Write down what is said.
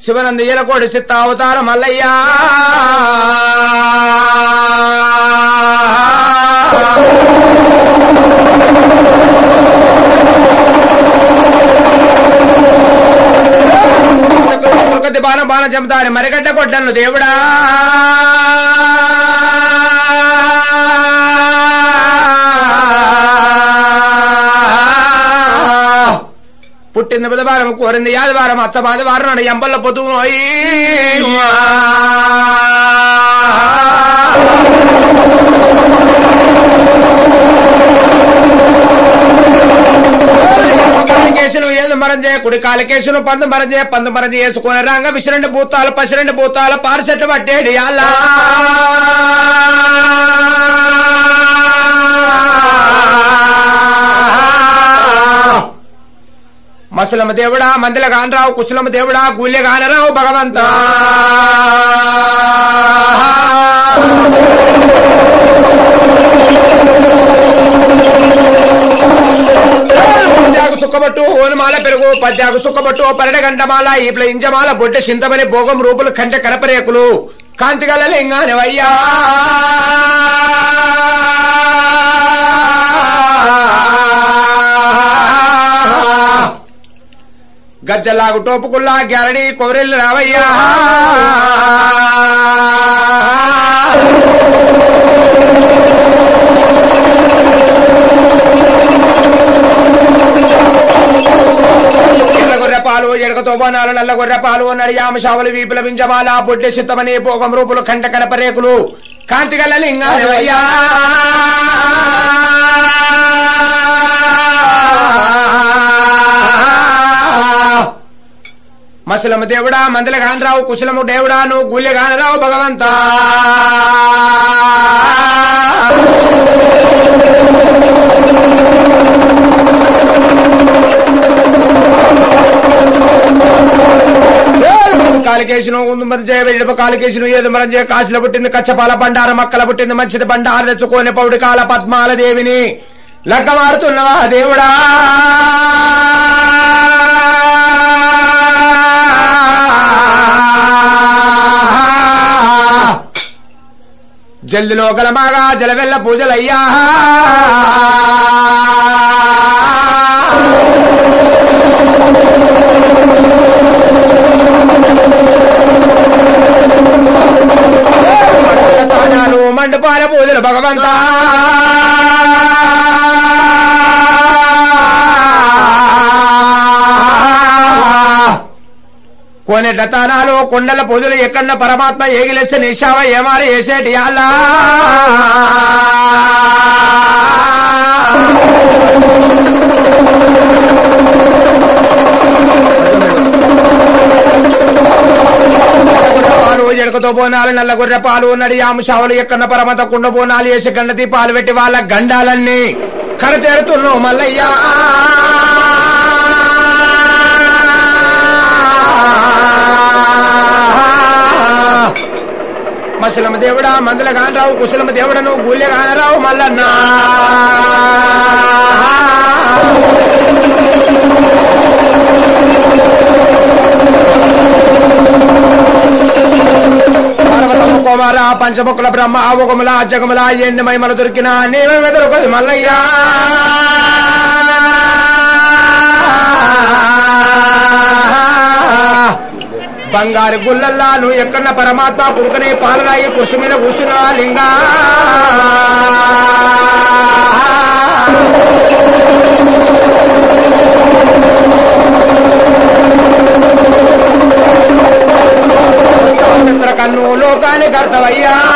శివనంద ఎలకోడి సిత్త అవతార మల్లయ్యా కొద్ది బాణ బాణ చెబుతాను మరిగడ్డ కొట్టను దేవుడా పుట్టింది బుధవారం కోరింది ఆదివారం అత్త ఆదివారం నాడు ఎంబల్ల పొద్దు కాలికేసును ఏదు మరం చేయ కుడి కాలికేసును పందు మరం చేయ పందు మరం చేసుకుని రంగ విసిరెండు భూతాలు పసిరెండు భూతాలు పారిసెట్టు పట్టేడి అల్లా మసలమ దేవుడా మందిల గానరావు కుశలమ దేవుడా గూల్య గానరావు భగవంత పద్యాకు సుక్కబట్టు ఓనమాల పెరుగు పద్యాకు సుక్కబట్టు పరడ గంటమాల ఈపుల ఇంజమాల బొడ్డ సింతమని భోగం రూపులు కంటె కరపరేకులు కాంతిగల లింగానివయ్యా గజ్జలాగు టోపుకుల్లా గ్యారడి కోరెల్లు రావయ్యా ఎర్ర గొర్రె పాలు ఎడకతో బోనాలు నల్ల గొర్రె పాలు నడియామ షావులు వీపుల వింజమాల బొడ్డె సిద్ధమని పోగం రూపులు కంట కనపరేకులు కాంతిగల లింగానివయ్యా మసలము దేవుడా మందల గానరావు కుశలము దేవుడా నువ్వు గుళ్ళె గానరావు భగవంత కాలికేసిన ముందు మరి జయ వెడప కాలికేసిన ఏది మరం జయ కాశీల పుట్టింది కచ్చపాల బండార మక్కల పుట్టింది మంచిది బండారు తెచ్చుకోని పౌడి కాల పద్మాల దేవిని లెక్క మారుతున్నవా దేవుడా జల్దిలో గలమాగా జలవెల్ల పూజలయ్యా తానాలు మండపాల పూజలు భగవంతా కొనేట తానాలు కొండల పూజలు ఎక్కడన్న పరమాత్మ ఏగిలేస్తే నిశావ ఏమారి వేసేటి అల్లా పాలు ఎడకతో బోనాలు నల్ల గొర్రె పాలు నడి ఆముషావులు ఎక్కన్న పరమత కుండ బోనాలు వేసి గండతి పాలు పెట్టి వాళ్ళ గండాలన్నీ కడతేరుతున్నావు మల్లయ్యా మసలమ దేవుడా మందల గానరావు కుశలమ దేవుడను గూల్య గానరావు మల్లన్న పర్వతము కుమార పంచముఖుల బ్రహ్మ ఆవుకముల జగముల ఎండి మైమల దొరికిన నీవే దొరకదు మల్లయ్యా బంగారు గుల్లల్లా నువ్వు ఎక్కడన్న పరమాత్మ కురుకనే పాలరాయి కృషి మీద కూర్చున్నా లింగా చంద్ర కన్ను లోకాన్ని కర్తవయ్యా